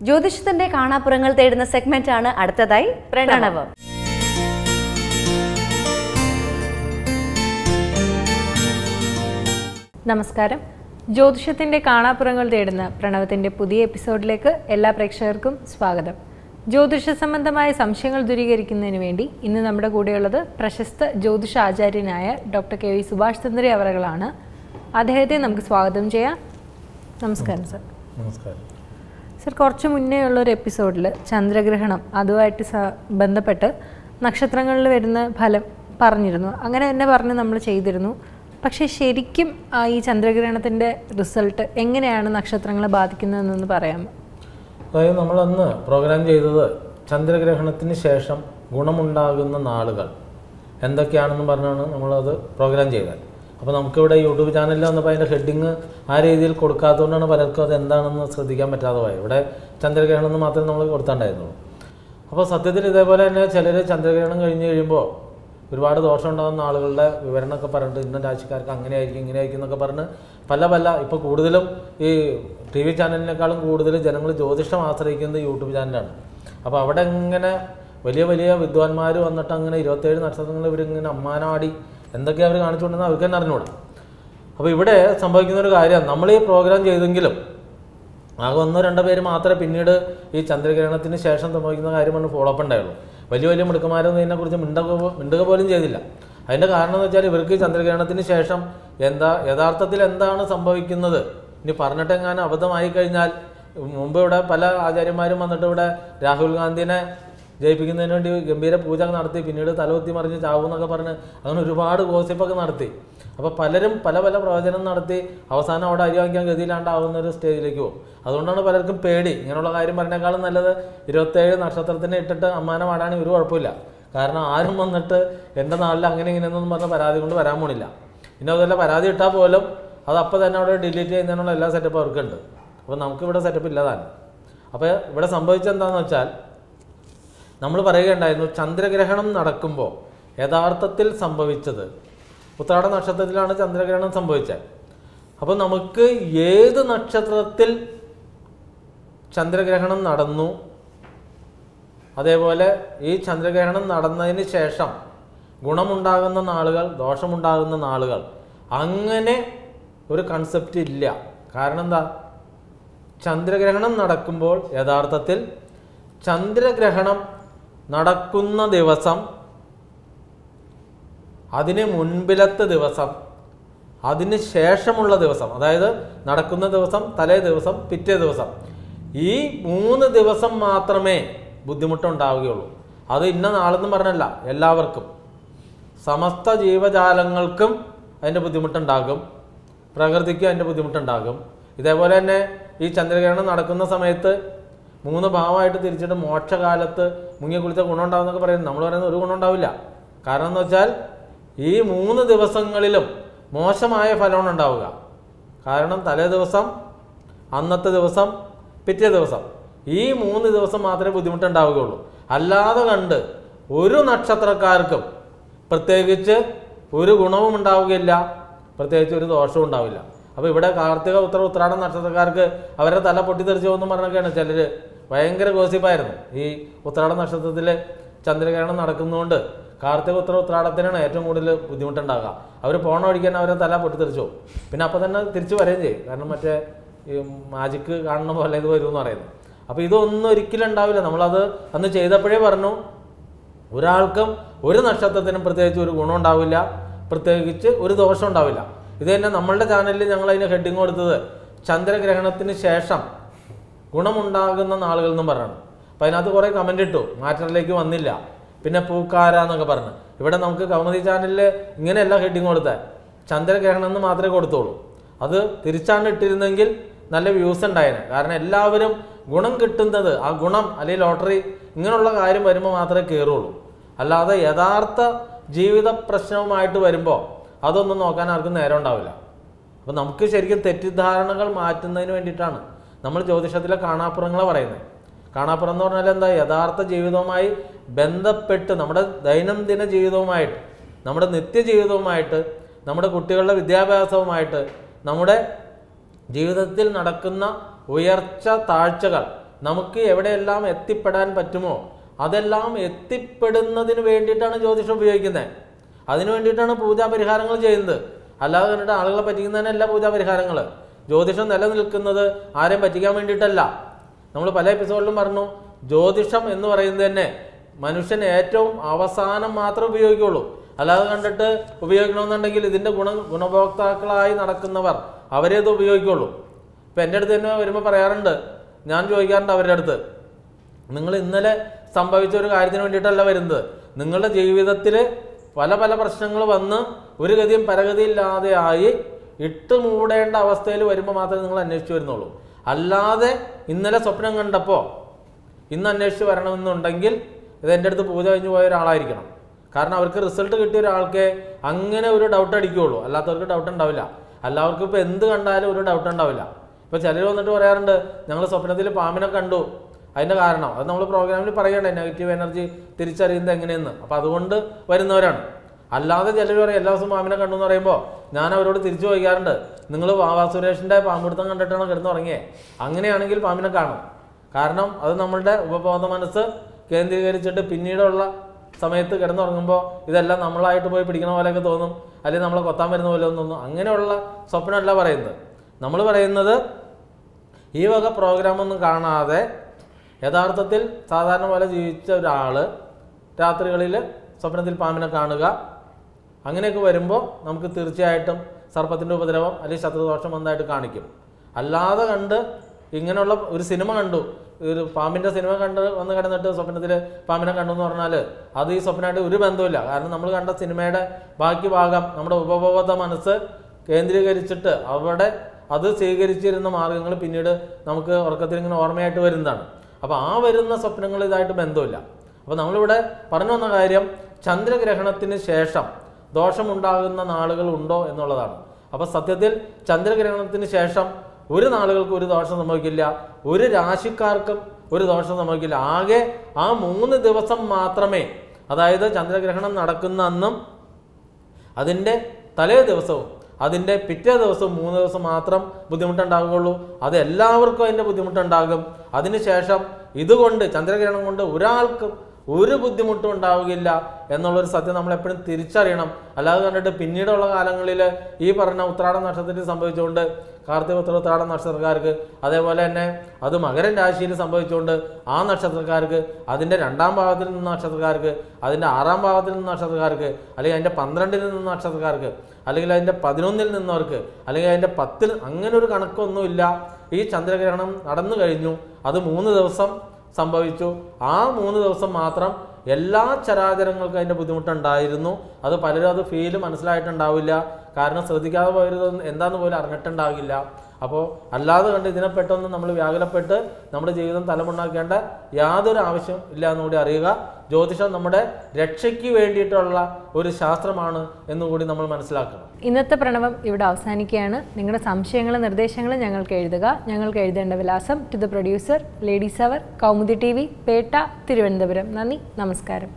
ജ്യോതിഷത്തിന്റെ കാണാപ്പുറങ്ങൾ തേടുന്ന സെഗ്മെന്റ് ആണ് അടുത്തതായി പ്രണവം നമസ്കാരം ജ്യോതിഷത്തിന്റെ കാണാപ്പുറങ്ങൾ തേടുന്ന പ്രണവത്തിന്റെ പുതിയ എപ്പിസോഡിലേക്ക് എല്ലാ പ്രേക്ഷകർക്കും സ്വാഗതം ജ്യോതിഷ സംബന്ധമായ സംശയങ്ങൾ ദൂരീകരിക്കുന്നതിന് വേണ്ടി ഇന്ന് നമ്മുടെ കൂടെയുള്ളത് പ്രശസ്ത ജ്യോതിഷ ആചാര്യനായ doctor K V Subhash Chandra അവറുകളാണ് അദ്ദേഹത്തെ നമുക്ക് സ്വാഗതം ചെയ്യാം നമസ്കാരം സർ നമസ്കാരം സർ കുറച്ച് മുന്നേ ഉള്ള ഒരു എപ്പിസോഡിൽ ചന്ദ്രഗ്രഹണം അതുമായിട്ട് സ- ബന്ധപ്പെട്ട് നക്ഷത്രങ്ങളിൽ വരുന്ന ഫലം പറഞ്ഞിരുന്നു അങ്ങനെ തന്നെ പറഞ്ഞ് നമ്മൾ ചെയ്തിരുന്നു പക്ഷേ ശരിക്കും ആ ഈ ചന്ദ്രഗ്രഹണത്തിൻ്റെ റിസൾട്ട് എങ്ങനെയാണ് നക്ഷത്രങ്ങളെ ബാധിക്കുന്നതെന്നൊന്ന് പറയാമോ അതായത് നമ്മൾ അന്ന് പ്രോഗ്രാം ചെയ്തത് ചന്ദ്രഗ്രഹണത്തിന് ശേഷം ഗുണമുണ്ടാകുന്ന നാളുകൾ എന്തൊക്കെയാണെന്ന് പറഞ്ഞാണ് നമ്മളത് പ്രോഗ്രാം ചെയ്തത് അപ്പോൾ നമുക്കിവിടെ യൂട്യൂബ് ചാനലിൽ വന്നപ്പോൾ അതിൻ്റെ ഹെഡിങ് ആ രീതിയിൽ കൊടുക്കാത്തതുകൊണ്ടാണ് പലർക്കും അത് എന്താണെന്ന് ശ്രദ്ധിക്കാൻ പറ്റാതെ പോയത് ഇവിടെ ചന്ദ്രഗ്രഹണം എന്ന് മാത്രമേ നമ്മൾ കൊടുത്താണ്ടായിരുന്നുള്ളൂ അപ്പോൾ സത്യത്തിൽ ഇതേപോലെ തന്നെ ചിലർ ചന്ദ്രഗ്രഹണം കഴിഞ്ഞ് കഴിയുമ്പോൾ ഒരുപാട് ദോഷം ഉണ്ടാകുന്ന ആളുകളുടെ വിവരണമൊക്കെ പറഞ്ഞിട്ട് ഇന്ന രാശിക്കാർക്ക് അങ്ങനെ ആയിരിക്കും ഇങ്ങനെ ആയിരിക്കും എന്നൊക്കെ പറഞ്ഞ് പല പല ഇപ്പോൾ കൂടുതലും ഈ ടി വി ചാനലിനേക്കാളും കൂടുതൽ ജനങ്ങൾ ജ്യോതിഷം ആശ്രയിക്കുന്നത് യൂട്യൂബ് ചാനലാണ് അപ്പോൾ അവിടെ ഇങ്ങനെ വലിയ വലിയ വിദ്വാൻമാർ വന്നിട്ട് അങ്ങനെ ഇരുപത്തേഴ് നക്ഷത്രങ്ങൾ ഇവരിങ്ങനെ അമ്മാനാടി എന്തൊക്കെയാണ് അവർ കാണിച്ചുകൊണ്ടെന്ന് അവർക്ക് തന്നെ അറിഞ്ഞുകൂടാ അപ്പോൾ ഇവിടെ സംഭവിക്കുന്ന ഒരു കാര്യം നമ്മൾ ഈ പ്രോഗ്രാം ചെയ്തെങ്കിലും ആകെ ഒന്നോ രണ്ടോ പേര് മാത്രമേ പിന്നീട് ഈ ചന്ദ്രഗ്രഹണത്തിന് ശേഷം സംഭവിക്കുന്ന കാര്യമാണ് ഫോളോ അപ്പ് ഉണ്ടായുള്ളൂ വലിയ വലിയ മിടുക്കന്മാരൊന്നും ഇതിനെക്കുറിച്ച് മിണ്ടുക പോ- മിണ്ടുക പോലും ചെയ്തില്ല അതിൻ്റെ കാരണം എന്ന് വെച്ചാൽ ഇവർക്ക് ഈ ചന്ദ്രഗ്രഹണത്തിന് ശേഷം എന്താ യഥാർത്ഥത്തിൽ എന്താണ് സംഭവിക്കുന്നത് ഇനി പറഞ്ഞിട്ടെങ്ങാനും അബദ്ധമായി കഴിഞ്ഞാൽ മുമ്പ് ഇവിടെ പല ആചാര്യന്മാരും വന്നിട്ട് ഇവിടെ രാഹുൽ ഗാന്ധിനെ ജയിപ്പിക്കുന്നതിന് വേണ്ടി ഗംഭീര പൂജ നടത്തി പിന്നീട് തലകുത്തി മറിഞ്ഞ് ചാവും എന്നൊക്കെ പറഞ്ഞ് അങ്ങനെ ഒരുപാട് ഗോസിപ്പൊക്കെ നടത്തി അപ്പോൾ പലരും പല പല പ്രവചനം നടത്തി അവസാനം അവിടെ അരി വാങ്ങിക്കാൻ ഗതിയിലാണ്ടാവുന്ന ഒരു സ്റ്റേജിലേക്ക് പോകും അതുകൊണ്ടാണ് പലർക്കും പേടി ഇങ്ങനെയുള്ള കാര്യം പറഞ്ഞേക്കാളും നല്ലത് ഇരുപത്തേഴ് നക്ഷത്രത്തിന് ഇട്ടിട്ട് അമ്മാനം ആടാണെങ്കിൽ ഒരു കുഴപ്പമില്ല കാരണം ആരും വന്നിട്ട് എൻ്റെ നാട്ടിൽ അങ്ങനെ ഇങ്ങനെയൊന്നും പറഞ്ഞ പരാതി കൊണ്ട് വരാൻ പോണില്ല പിന്നെ അതുപോലെ പരാതി ഇട്ടാൽ പോലും അത് അപ്പോൾ തന്നെ അവിടെ ഡിലീറ്റ് ചെയ്യുന്നതിനുള്ള എല്ലാ സെറ്റപ്പും അവർക്കുണ്ട് അപ്പോൾ നമുക്കിവിടെ സെറ്റപ്പ് ഇല്ലതാണ് അപ്പോൾ ഇവിടെ സംഭവിച്ചെന്താണെന്ന് വെച്ചാൽ നമ്മൾ പറയുകയുണ്ടായിരുന്നു ചന്ദ്രഗ്രഹണം നടക്കുമ്പോൾ യഥാർത്ഥത്തിൽ സംഭവിച്ചത് ഉത്രാട നക്ഷത്രത്തിലാണ് ചന്ദ്രഗ്രഹണം സംഭവിച്ചത് അപ്പോൾ നമുക്ക് ഏത് നക്ഷത്രത്തിൽ ചന്ദ്രഗ്രഹണം നടന്നു അതേപോലെ ഈ ചന്ദ്രഗ്രഹണം നടന്നതിന് ശേഷം ഗുണമുണ്ടാകുന്ന നാളുകൾ ദോഷമുണ്ടാകുന്ന നാളുകൾ അങ്ങനെ ഒരു കൺസെപ്റ്റ് ഇല്ല കാരണം എന്താ ചന്ദ്രഗ്രഹണം നടക്കുമ്പോൾ യഥാർത്ഥത്തിൽ ചന്ദ്രഗ്രഹണം നടക്കുന്ന ദിവസം അതിന് മുൻപിലത്തെ ദിവസം അതിന് ശേഷമുള്ള ദിവസം അതായത് നടക്കുന്ന ദിവസം തലേ ദിവസം പിറ്റേ ദിവസം ഈ മൂന്ന് ദിവസം മാത്രമേ ബുദ്ധിമുട്ടുണ്ടാവുകയുള്ളൂ അത് ഇന്ന നാളെന്ന് പറഞ്ഞല്ല എല്ലാവർക്കും സമസ്ത ജീവജാലങ്ങൾക്കും അതിൻ്റെ ബുദ്ധിമുട്ടുണ്ടാകും പ്രകൃതിക്കും അതിൻ്റെ ബുദ്ധിമുട്ടുണ്ടാകും ഇതേപോലെ തന്നെ ഈ ചന്ദ്രഗ്രഹണം നടക്കുന്ന സമയത്ത് മൂന്ന് ഭാവമായിട്ട് തിരിച്ചിട്ട് മോക്ഷകാലത്ത് മുങ്ങി കുളിച്ച ഗുണം ഉണ്ടാവുന്നൊക്കെ പറയുന്നത് നമ്മൾ പറയുന്നത് ഒരു ഗുണം ഉണ്ടാവില്ല കാരണം എന്ന് വെച്ചാൽ ഈ മൂന്ന് ദിവസങ്ങളിലും മോശമായ ഫലമാണ് ഉണ്ടാവുക കാരണം തലേ ദിവസം അന്നത്തെ ദിവസം പിറ്റേ ദിവസം ഈ മൂന്ന് ദിവസം മാത്രമേ ബുദ്ധിമുട്ടുണ്ടാവുകയുള്ളൂ അല്ലാതെ കണ്ട് ഒരു നക്ഷത്രക്കാർക്കും പ്രത്യേകിച്ച് ഒരു ഗുണവും ഉണ്ടാവുകയില്ല പ്രത്യേകിച്ച് ഒരു ദോഷവും ഉണ്ടാവില്ല അപ്പോൾ ഇവിടെ കാർത്തിക ഉത്തര ഉത്രാടം നക്ഷത്രക്കാർക്ക് അവരുടെ തല പൊട്ടിത്തെറിച്ചു പോകുന്നു പറഞ്ഞൊക്കെയാണ് ചിലർ ഭയങ്കര ഗോസിപ്പായിരുന്നു ഈ ഉത്രാട നക്ഷത്രത്തിൽ ചന്ദ്രഗ്രഹണം നടക്കുന്നതുകൊണ്ട് കാർത്തിക ഉത്തര ഉത്രാടത്തിനാണ് ഏറ്റവും കൂടുതൽ ബുദ്ധിമുട്ടുണ്ടാകുക അവർ പോണ വഴിക്കാൻ അവരെ തല പൊട്ടിത്തെറിച്ചു പോകും പിന്നെ അപ്പം തന്നെ തിരിച്ചു വരികയും ചെയ്യും കാരണം മറ്റേ ഈ മാജിക്ക് കാണുന്ന പോലെ ഇത് വരും എന്ന് പറയുന്നത് അപ്പോൾ ഇതൊന്നും ഒരിക്കലും ഉണ്ടാവില്ല നമ്മളത് അന്ന് ചെയ്തപ്പോഴേ പറഞ്ഞു ഒരാൾക്കും ഒരു നക്ഷത്രത്തിനും പ്രത്യേകിച്ച് ഒരു ഗുണം ഉണ്ടാവില്ല പ്രത്യേകിച്ച് ഒരു ദോഷം ഉണ്ടാവില്ല ഇത് തന്നെ നമ്മളുടെ ചാനലിൽ ഞങ്ങൾ അതിന് ഹെഡിങ് കൊടുത്തത് ചന്ദ്രഗ്രഹണത്തിന് ശേഷം ഗുണമുണ്ടാകുന്ന നാളുകൾ എന്നും പറയണം അപ്പം അതിനകത്ത് കുറേ കമൻ്റ് ഇട്ടു മാറ്ററിലേക്ക് വന്നില്ല പിന്നെ പൂക്കാര എന്നൊക്കെ പറഞ്ഞു ഇവിടെ നമുക്ക് കൗമുദി ചാനലിൽ ഇങ്ങനെയല്ല ഹെഡിങ് കൊടുത്തത് ചന്ദ്രഗ്രഹണം എന്ന് മാത്രമേ കൊടുത്തോളൂ അത് തിരിച്ചാണ് ഇട്ടിരുന്നെങ്കിൽ നല്ല വ്യൂസ് ഉണ്ടായേനെ കാരണം എല്ലാവരും ഗുണം കിട്ടുന്നത് ആ ഗുണം അല്ലെങ്കിൽ ലോട്ടറി ഇങ്ങനെയുള്ള കാര്യം വരുമ്പോൾ മാത്രമേ കയറുള്ളൂ അല്ലാതെ യഥാർത്ഥ ജീവിത പ്രശ്നവുമായിട്ട് വരുമ്പോൾ അതൊന്നും നോക്കാൻ ആർക്കും നേരം ഉണ്ടാവില്ല അപ്പം നമുക്ക് ശരിക്കും തെറ്റിദ്ധാരണകൾ മാറ്റുന്നതിന് വേണ്ടിയിട്ടാണ് നമ്മൾ ജ്യോതിഷത്തിലെ കാണാപ്പുറങ്ങളെ പറയുന്നത് കാണാപ്പുറം എന്ന് പറഞ്ഞാൽ എന്താ യഥാർത്ഥ ജീവിതവുമായി ബന്ധപ്പെട്ട് നമ്മുടെ ദൈനംദിന ജീവിതവുമായിട്ട് നമ്മുടെ നിത്യജീവിതവുമായിട്ട് നമ്മുടെ കുട്ടികളുടെ വിദ്യാഭ്യാസവുമായിട്ട് നമ്മുടെ ജീവിതത്തിൽ നടക്കുന്ന ഉയർച്ച താഴ്ചകൾ നമുക്ക് എവിടെയെല്ലാം എത്തിപ്പെടാൻ പറ്റുമോ അതെല്ലാം എത്തിപ്പെടുന്നതിന് വേണ്ടിയിട്ടാണ് ജ്യോതിഷം ഉപയോഗിക്കുന്നത് അതിനു വേണ്ടിയിട്ടാണ് പൂജാ പരിഹാരങ്ങൾ ചെയ്യുന്നത് അല്ലാതെ കണ്ടിട്ട് ആളുകളെ പറ്റിക്കുന്നതിനല്ല പൂജാ പരിഹാരങ്ങൾ ജ്യോതിഷം നിലനിൽക്കുന്നത് ആരെയും പറ്റിക്കാൻ വേണ്ടിയിട്ടല്ല നമ്മൾ പല എപ്പിസോഡിലും പറഞ്ഞു ജ്യോതിഷം എന്ന് പറയുന്നത് തന്നെ മനുഷ്യൻ ഏറ്റവും അവസാനം മാത്രമേ ഉപയോഗിക്കുള്ളൂ അല്ലാതെ കണ്ടിട്ട് ഉപയോഗിക്കണമെന്നുണ്ടെങ്കിൽ ഇതിന്റെ ഗുണ ഗുണഭോക്താക്കളായി നടക്കുന്നവർ അവരേ ഇത് ഉപയോഗിക്കുള്ളൂ ഇപ്പം എൻ്റെ അടുത്ത് തന്നെ വരുമ്പോൾ പറയാറുണ്ട് ഞാൻ ചോദിക്കാറുണ്ട് അവരുടെ അടുത്ത് നിങ്ങൾ ഇന്നലെ സംഭവിച്ച ഒരു കാര്യത്തിന് വേണ്ടിയിട്ടല്ല വരുന്നത് നിങ്ങളുടെ ജീവിതത്തിൽ പല പല പ്രശ്നങ്ങൾ വന്ന് ഒരു ഗതിയും പരഗതിയില്ലാതെ ആയി ഇട്ട് മൂടേണ്ട അവസ്ഥയിൽ വരുമ്പോൾ മാത്രമേ നിങ്ങൾ അന്വേഷിച്ച് വരുന്നുള്ളൂ അല്ലാതെ ഇന്നലെ സ്വപ്നം കണ്ടപ്പോൾ ഇന്ന് അന്വേഷിച്ച് വരണമെന്നുണ്ടെങ്കിൽ ഇത് എൻ്റെ അടുത്ത് പൂജ കഴിഞ്ഞ് പോയ ഒരാളായിരിക്കണം കാരണം അവർക്ക് റിസൾട്ട് കിട്ടിയ ഒരാൾക്ക് അങ്ങനെ ഒരു ഡൗട്ട് അടിക്കുകയുള്ളൂ അല്ലാത്തവർക്ക് ഡൗട്ട് ഉണ്ടാവില്ല എല്ലാവർക്കും ഇപ്പോൾ എന്ത് കണ്ടാലും ഒരു ഡൗട്ട് ഉണ്ടാവില്ല ഇപ്പോൾ ചിലർ വന്നിട്ട് പറയാറുണ്ട് ഞങ്ങൾ സ്വപ്നത്തിൽ പാമ്പിനെ കണ്ടു അതിൻ്റെ കാരണം അത് നമ്മൾ പ്രോഗ്രാമിൽ പറയണ്ടേ നെഗറ്റീവ് എനർജി തിരിച്ചറിയുന്നത് എങ്ങനെയെന്ന് അപ്പോൾ അതുകൊണ്ട് വരുന്നവരാണ് അല്ലാതെ ചിലർ പറയും എല്ലാ ദിവസവും പാമ്പിനെ കണ്ടു എന്ന് പറയുമ്പോൾ ഞാൻ അവരോട് തിരിച്ചു ചോദിക്കാറുണ്ട് നിങ്ങൾ വാവാ സുരേഷിൻ്റെ പാമ്പുടുത്തം കണ്ടിട്ടാണ് കിടന്ന് ഉറങ്ങിയേ അങ്ങനെയാണെങ്കിൽ പാമ്പിനെ കാണും കാരണം അത് നമ്മളുടെ ഉപബോധ മനസ്സ് കേന്ദ്രീകരിച്ചിട്ട് പിന്നീടുള്ള സമയത്ത് കിടന്നുറങ്ങുമ്പോൾ ഇതെല്ലാം നമ്മളായിട്ട് പോയി പിടിക്കണ പോലെയൊക്കെ തോന്നും അല്ലെങ്കിൽ നമ്മളെ കൊത്താൻ വരുന്ന പോലെ തോന്നും അങ്ങനെയുള്ള സ്വപ്നമല്ല പറയുന്നത് നമ്മൾ പറയുന്നത് ഈ വക പ്രോഗ്രാമൊന്നും കാണാതെ യഥാർത്ഥത്തിൽ സാധാരണ പോലെ ജീവിച്ച ഒരാൾ രാത്രികളിൽ സ്വപ്നത്തിൽ പാമ്പിനെ കാണുക അങ്ങനെയൊക്കെ വരുമ്പോൾ നമുക്ക് തീർച്ചയായിട്ടും സർപ്പത്തിൻ്റെ ഉപദ്രവം അല്ലെങ്കിൽ ശത്രുദോഷം വന്നതായിട്ട് കാണിക്കും അല്ലാതെ കണ്ട് ഇങ്ങനെയുള്ള ഒരു സിനിമ കണ്ടു ഒരു പാമ്പിൻ്റെ സിനിമ കണ്ട് വന്ന് കിടന്നിട്ട് സ്വപ്നത്തിൽ പാമ്പിനെ കണ്ടു എന്ന് പറഞ്ഞാൽ അത് ഈ സ്വപ്നമായിട്ട് ഒരു ബന്ധവുമില്ല കാരണം നമ്മൾ കണ്ട സിനിമയുടെ ബാക്കി ഭാഗം നമ്മുടെ ഉപബോധ മനസ്സ് കേന്ദ്രീകരിച്ചിട്ട് അവിടെ അത് സ്വീകരിച്ചിരുന്ന മാർഗങ്ങൾ പിന്നീട് നമുക്ക് ഉറക്കത്തിൽ ഇങ്ങനെ ഓർമ്മയായിട്ട് വരുന്നതാണ് അപ്പോൾ ആ വരുന്ന സ്വപ്നങ്ങൾ ഇതായിട്ട് ബന്ധമില്ല അപ്പോൾ നമ്മളിവിടെ പറഞ്ഞു വന്ന കാര്യം ചന്ദ്രഗ്രഹണത്തിന് ശേഷം ദോഷമുണ്ടാകുന്ന നാളുകൾ ഉണ്ടോ എന്നുള്ളതാണ് അപ്പോൾ സത്യത്തിൽ ചന്ദ്രഗ്രഹണത്തിന് ശേഷം ഒരു നാളുകൾക്ക് ഒരു ദോഷം സംഭവിക്കില്ല ഒരു രാശിക്കാർക്കും ഒരു ദോഷം സംഭവിക്കില്ല ആകെ ആ മൂന്ന് ദിവസം മാത്രമേ അതായത് ചന്ദ്രഗ്രഹണം നടക്കുന്ന അന്നും അതിൻ്റെ തലേ ദിവസവും അതിൻ്റെ പിറ്റേ ദിവസവും മൂന്ന് ദിവസം മാത്രം ബുദ്ധിമുട്ടുണ്ടാകുകയുള്ളൂ അത് എല്ലാവർക്കും അതിൻ്റെ ബുദ്ധിമുട്ടുണ്ടാകും അതിനുശേഷം ഇതുകൊണ്ട് ചന്ദ്രഗ്രഹണം കൊണ്ട് ഒരാൾക്കും ഒരു ബുദ്ധിമുട്ടും ഉണ്ടാവുകയില്ല എന്നുള്ളൊരു സത്യം നമ്മൾ എപ്പോഴും തിരിച്ചറിയണം അല്ലാതെ കണ്ടിട്ട് പിന്നീടുള്ള കാലങ്ങളിൽ ഈ പറഞ്ഞ ഉത്രാട നക്ഷത്രത്തിൽ സംഭവിച്ചുകൊണ്ട് കാർത്തിക ഉത്തര ഉത്രാട നക്ഷത്രക്കാർക്ക് അതേപോലെ തന്നെ അത് മകരൻ രാശിയിൽ സംഭവിച്ചുകൊണ്ട് ആ നക്ഷത്രക്കാർക്ക് അതിൻ്റെ രണ്ടാം ഭാവത്തിൽ നിന്ന നക്ഷത്രക്കാർക്ക് അതിൻ്റെ ആറാം ഭാവത്തിൽ നിന്ന നക്ഷത്രക്കാർക്ക് അല്ലെങ്കിൽ അതിൻ്റെ പന്ത്രണ്ടിൽ നിന്ന നക്ഷത്രക്കാർക്ക് അല്ലെങ്കിൽ അതിൻ്റെ പതിനൊന്നിൽ നിന്നവർക്ക് അല്ലെങ്കിൽ അതിൻ്റെ പത്തിൽ അങ്ങനെ ഒരു കണക്കൊന്നുമില്ല ഈ ചന്ദ്രഗ്രഹണം നടന്നു കഴിഞ്ഞു അത് മൂന്ന് ദിവസം സംഭവിച്ചു ആ മൂന്ന് ദിവസം മാത്രം എല്ലാ ചരാചരങ്ങൾക്കും അതിൻ്റെ ബുദ്ധിമുട്ടുണ്ടായിരുന്നു അത് പലരും അത് ഫീല് മനസ്സിലായിട്ടുണ്ടാവില്ല കാരണം ശ്രദ്ധിക്കാതെ പോയത് എന്താന്ന് പോലും അറിഞ്ഞിട്ടുണ്ടാകില്ല അപ്പോൾ അല്ലാതെ കണ്ട് ഇതിനെ പെട്ടെന്ന് നമ്മൾ വ്യാകുലപ്പെട്ട് നമ്മുടെ ജീവിതം തലമുണ്ടാക്കേണ്ട യാതൊരു ആവശ്യം ഇല്ല എന്നുകൂടി അറിയുക ജ്യോതിഷം നമ്മുടെ രക്ഷയ്ക്ക് വേണ്ടിയിട്ടുള്ള ഒരു ശാസ്ത്രമാണ് എന്നുകൂടി നമ്മൾ മനസ്സിലാക്കണം ഇന്നത്തെ പ്രണവം ഇവിടെ അവസാനിക്കുകയാണ് നിങ്ങളുടെ സംശയങ്ങളും നിർദ്ദേശങ്ങളും ഞങ്ങൾക്ക് എഴുതുക ഞങ്ങൾക്ക് എഴുതേണ്ട വിലാസം to the producer ladies hour Kaumudi T V Pettah Thiruvananthapuram നന്ദി നമസ്കാരം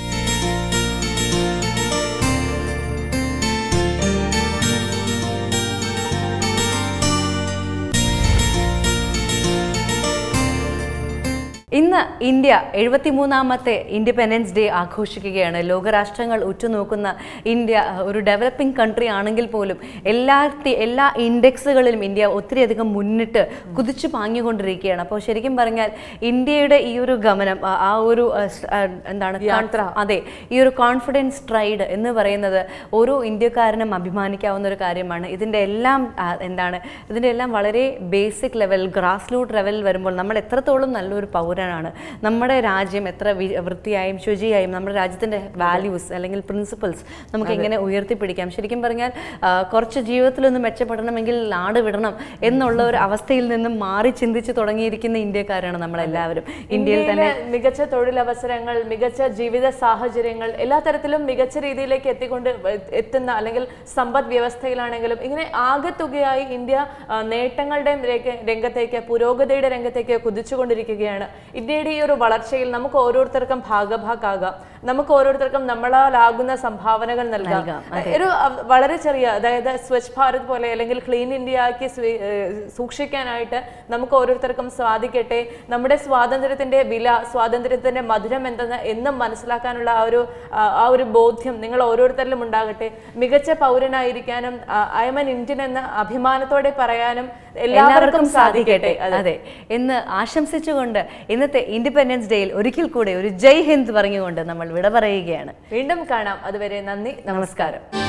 ഇന്ന് ഇന്ത്യ എഴുപത്തിമൂന്നാമത്തെ ഇൻഡിപെൻഡൻസ് ഡേ ആഘോഷിക്കുകയാണ് ലോകരാഷ്ട്രങ്ങൾ ഉറ്റുനോക്കുന്ന ഇന്ത്യ അഹ്, ഒരു ഡെവലപ്പിംഗ് കൺട്രി ആണെങ്കിൽ പോലും എല്ലാ തി- എല്ലാ ഇൻഡെക്സുകളിലും ഇന്ത്യ ഒത്തിരിയധികം മുന്നിട്ട് കുതിച്ചു പാഞ്ഞുകൊണ്ടിരിക്കുകയാണ് അപ്പോൾ ശരിക്കും പറഞ്ഞാൽ ഇന്ത്യയുടെ ഈ ഒരു ഗമനം ആ- ആ ഒരു അഹ്, സ്- അഹ്, എന്താണ് യാത്ര അതെ ഈ ഒരു കോൺഫിഡൻസ് സ്ട്രൈഡ് എന്ന് പറയുന്നത് ഓരോ ഇന്ത്യക്കാരനും അഭിമാനിക്കാവുന്ന ഒരു കാര്യമാണ് ഇതിൻ്റെ എല്ലാം ആ, എന്താണ് ഇതിൻ്റെ എല്ലാം വളരെ ബേസിക് ലെവൽ ഗ്രാസ് റൂട്ട് ലെവലിൽ വരുമ്പോൾ നമ്മൾ എത്രത്തോളം നല്ലൊരു പൗരനാണ് നമ്മുടെ രാജ്യം എത്ര വി- വൃത്തിയായും ശുചിയായും നമ്മുടെ രാജ്യത്തിൻ്റെ വാല്യൂസ് അല്ലെങ്കിൽ പ്രിൻസിപ്പിൾസ് നമുക്ക് എങ്ങനെ ഉയർത്തിപ്പിടിക്കാം ശരിക്കും പറഞ്ഞാൽ ആ, കുറച്ച് ജീവിതത്തിലൊന്ന് മെച്ചപ്പെടണമെങ്കിൽ നാട് വിടണം എന്നുള്ള ഒരു അവസ്ഥയിൽ നിന്നും മാറി ചിന്തിച്ച് തുടങ്ങിയിരിക്കുന്ന ഇന്ത്യക്കാരാണ് നമ്മളെല്ലാവരും ഇന്ത്യയിൽ തന്നെ ഇന്ത്യയിലെ മികച്ച തൊഴിലവസരങ്ങൾ മികച്ച ജീവിത സാഹചര്യങ്ങൾ എല്ലാ തരത്തിലും മികച്ച രീതിയിലേക്ക് എത്തിക്കൊണ്ട് എത്തുന്ന അല്ലെങ്കിൽ സമ്പദ് വ്യവസ്ഥയിലാണെങ്കിലും ഇങ്ങനെ ആകെത്തുകയായി ഇന്ത്യ ആ, നേട്ടങ്ങളുടെ രംഗ- രംഗത്തേക്ക് പുരോഗതിയുടെ രംഗത്തേക്ക് കുതിച്ചുകൊണ്ടിരിക്കുകയാണ് ഇന്ത്യയുടെ ഈ ഒരു വളർച്ചയിൽ നമുക്ക് ഓരോരുത്തർക്കും ഭാഗഭാക്കാകാം നമുക്ക് ഓരോരുത്തർക്കും നമ്മളാലാകുന്ന സംഭാവനകൾ നൽകാം നൽകാം, ഒരു അഹ്, വളരെ ചെറിയ അതായത് സ്വച്ഛ് ഭാരത് പോലെ അല്ലെങ്കിൽ ക്ലീൻ ഇന്ത്യ ആക്കി സ്വീ- ഏഹ്, സൂക്ഷിക്കാനായിട്ട് നമുക്ക് ഓരോരുത്തർക്കും സാധിക്കട്ടെ നമ്മുടെ സ്വാതന്ത്ര്യത്തിന്റെ വില സ്വാതന്ത്ര്യത്തിന്റെ മധുരം എന്തെന്ന് എന്നും മനസ്സിലാക്കാനുള്ള ആ ഒരു ആ, ആ ഒരു ബോധ്യം നിങ്ങൾ ഓരോരുത്തരിലും ഉണ്ടാകട്ടെ മികച്ച പൗരനായിരിക്കാനും ഐ എം എൻ ഇന്ത്യൻ എന്ന അഭിമാനത്തോടെ പറയാനും എല്ലാവർക്കും സാധിക്കട്ടെ അതെ അതെ എന്ന് ആശംസിച്ചുകൊണ്ട് ഇന്നത്തെ ഇൻഡിപെൻഡൻസ് ഡേയിൽ ഒരിക്കൽ കൂടെ ഒരു ജയ് ഹിന്ദ് പറഞ്ഞുകൊണ്ട് നമ്മൾ വിട പറയുകയാണ് വീണ്ടും കാണാം അതുവരെ നന്ദി നമസ്കാരം